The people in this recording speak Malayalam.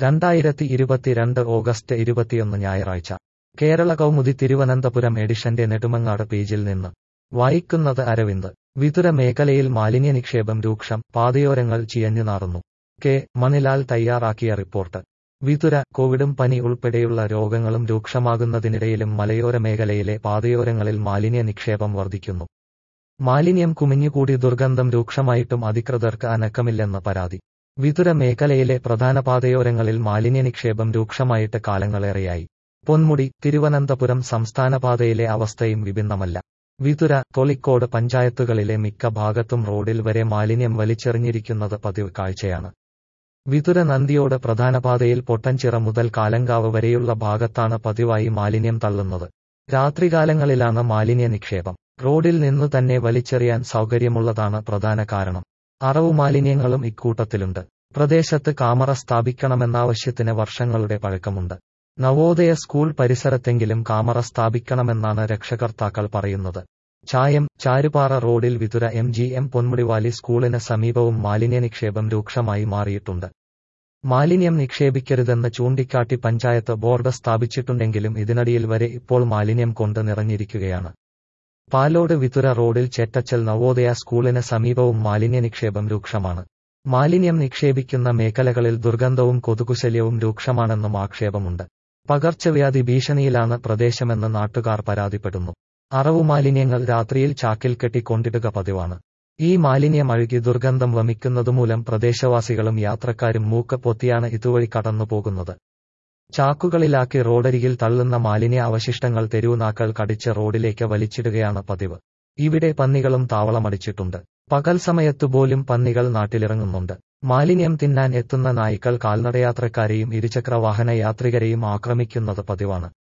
രണ്ടായിരത്തി ഇരുപത്തിരണ്ട് ഓഗസ്റ്റ് ഇരുപത്തിയൊന്ന് ഞായറാഴ്ച കേരള കൗമുദി തിരുവനന്തപുരം എഡിഷന്റെ നെടുമങ്ങാട് പേജിൽ നിന്ന് വായിക്കുന്നത് അരവിന്ദ് വിതുര മേഖലയിൽ മാലിന്യ നിക്ഷേപം രൂക്ഷം പാതയോരങ്ങൾ ചിയഞ്ഞു നാറുന്നു കെ മണിലാൽ തയ്യാറാക്കിയ റിപ്പോർട്ട് വിതുര കോവിഡും പനി ഉൾപ്പെടെയുള്ള രോഗങ്ങളും രൂക്ഷമാകുന്നതിനിടയിലും മലയോര മേഖലയിലെ പാതയോരങ്ങളിൽ മാലിന്യ നിക്ഷേപം വർദ്ധിക്കുന്നു മാലിന്യം കുമിഞ്ഞുകൂടി ദുർഗന്ധം രൂക്ഷമായിട്ടും അധികൃതർക്ക് അനക്കമില്ലെന്ന് പരാതി വിതുര മേഖലയിലെ പ്രധാന പാതയോരങ്ങളിൽ മാലിന്യ നിക്ഷേപം രൂക്ഷമായിട്ട് കാലങ്ങളേറെയായി പൊന്മുടി തിരുവനന്തപുരം സംസ്ഥാന പാതയിലെ അവസ്ഥയും വിഭിന്നമല്ല വിതുര തൊളിക്കോട് പഞ്ചായത്തുകളിലെ മിക്ക ഭാഗത്തും റോഡിൽ വരെ മാലിന്യം വലിച്ചെറിഞ്ഞിരിക്കുന്നത് പതിവ് കാഴ്ചയാണ് വിതുര നന്ദിയോട് പ്രധാന പാതയിൽ പൊട്ടൻചിറ മുതൽ കാലങ്കാവ് വരെയുള്ള ഭാഗത്താണ് പതിവായി മാലിന്യം തള്ളുന്നത് രാത്രികാലങ്ങളിലാണ് മാലിന്യ നിക്ഷേപം റോഡിൽ നിന്നു തന്നെ വലിച്ചെറിയാൻ സൗകര്യമുള്ളതാണ് പ്രധാന കാരണം അറവു മാലിന്യങ്ങളും ഇക്കൂട്ടത്തിലുണ്ട് പ്രദേശത്ത് കാമറ സ്ഥാപിക്കണമെന്ന ആവശ്യത്തിന് വർഷങ്ങളുടെ പഴക്കമുണ്ട് നവോദയ സ്കൂൾ പരിസരത്തെങ്കിലും കാമറ സ്ഥാപിക്കണമെന്നാണ് രക്ഷകർത്താക്കൾ പറയുന്നത് ചായം ചാരുപാറ റോഡിൽ Vithura M G M Ponmudi valley സ്കൂളിന് സമീപവും മാലിന്യ നിക്ഷേപം രൂക്ഷമായി മാറിയിട്ടുണ്ട് മാലിന്യം നിക്ഷേപിക്കരുതെന്ന് ചൂണ്ടിക്കാട്ടി പഞ്ചായത്ത് ബോർഡ് സ്ഥാപിച്ചിട്ടുണ്ടെങ്കിലും ഇതിനടിയിൽ വരെ ഇപ്പോൾ മാലിന്യം കൊണ്ട് നിറഞ്ഞിരിക്കുകയാണ് പാലോട് വിതുര റോഡിൽ ചെറ്റച്ചൽ നവോദയ സ്കൂളിന് സമീപവും മാലിന്യ നിക്ഷേപം രൂക്ഷമാണ് മാലിന്യം നിക്ഷേപിക്കുന്ന മേഖലകളിൽ ദുർഗന്ധവും കൊതുകുശല്യവും രൂക്ഷമാണെന്നും ആക്ഷേപമുണ്ട് പകർച്ചവ്യാധി ഭീഷണിയിലാണ് പ്രദേശമെന്ന് നാട്ടുകാർ പരാതിപ്പെടുന്നു അറവു മാലിന്യങ്ങൾ രാത്രിയിൽ ചാക്കിൽ കെട്ടി കൊണ്ടിടുക പതിവാണ് ഈ മാലിന്യം അഴുകി ദുർഗന്ധം വമിക്കുന്നതുമൂലം പ്രദേശവാസികളും യാത്രക്കാരും മൂക്ക് പൊത്തിയാണ് ഇതുവഴി കടന്നു പോകുന്നത് ചാക്കുകളിലാക്കി റോഡരികിൽ തള്ളുന്ന മാലിന്യ അവശിഷ്ടങ്ങൾ തെരുവുനാക്കൾ കടിച്ച് റോഡിലേക്ക് വലിച്ചിടുകയാണ് പതിവ് ഇവിടെ പന്നികളും താവളമടിച്ചിട്ടുണ്ട് പകൽ സമയത്തുപോലും പന്നികൾ നാട്ടിലിറങ്ങുന്നുണ്ട് മാലിന്യം തിന്നാൻ എത്തുന്ന നായ്ക്കൾ കാൽനടയാത്രക്കാരെയും ഇരുചക്ര വാഹന യാത്രികരെയും ആക്രമിക്കുന്നത് പതിവാണ്